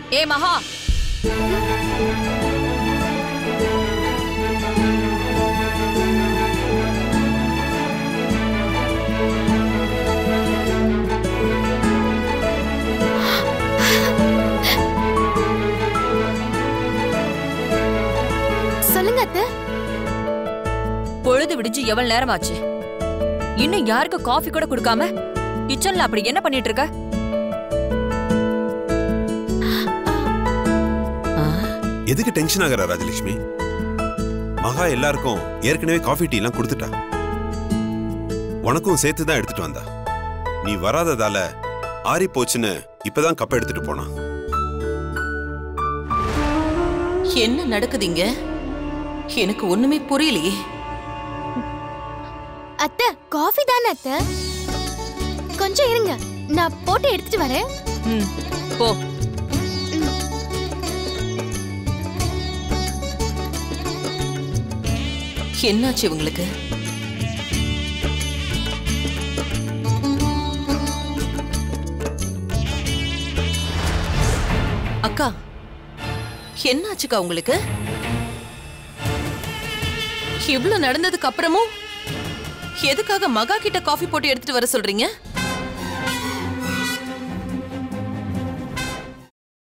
ஏ மகா சொல்லுங்க அத்தை பொழுது விடிஞ்சு எவ்வளவு நேரம் ஆச்சு இன்னும் யாருக்கு காஃபி கூட கொடுக்காம கிச்சன்ல அப்படி என்ன பண்ணிட்டு இருக்க ஆ, எதுக்கு டென்ஷன் ஆகுற ராஜலட்சுமி மகா எல்லாருக்கும் ஏற்கனவே காஃபி டீ எல்லாம் கொடுத்துட்டா உனக்கும் சேர்த்து தான் எடுத்துட்டு வந்தா நீ வராததால ஆறி போச்சுன்னு இப்பதான் கப் எடுத்துட்டு போனா என்ன நடக்குதுங்க எனக்கு ஒண்ணுமே புரியலையே அத்தை காஃபி தானே அத்தை கொஞ்சம் இருங்க நான் போட்டு எடுத்துட்டு வரேன் ம், போ என்னாச்சு இவங்களுக்கு அக்கா என்னாச்சுக்கா உங்களுக்கு இவ்ளோ நடந்ததுக்கு அப்புறமும் எதுக்காக மகா கிட்ட காஃபி போட்டு எடுத்துட்டு வர சொல்றீங்க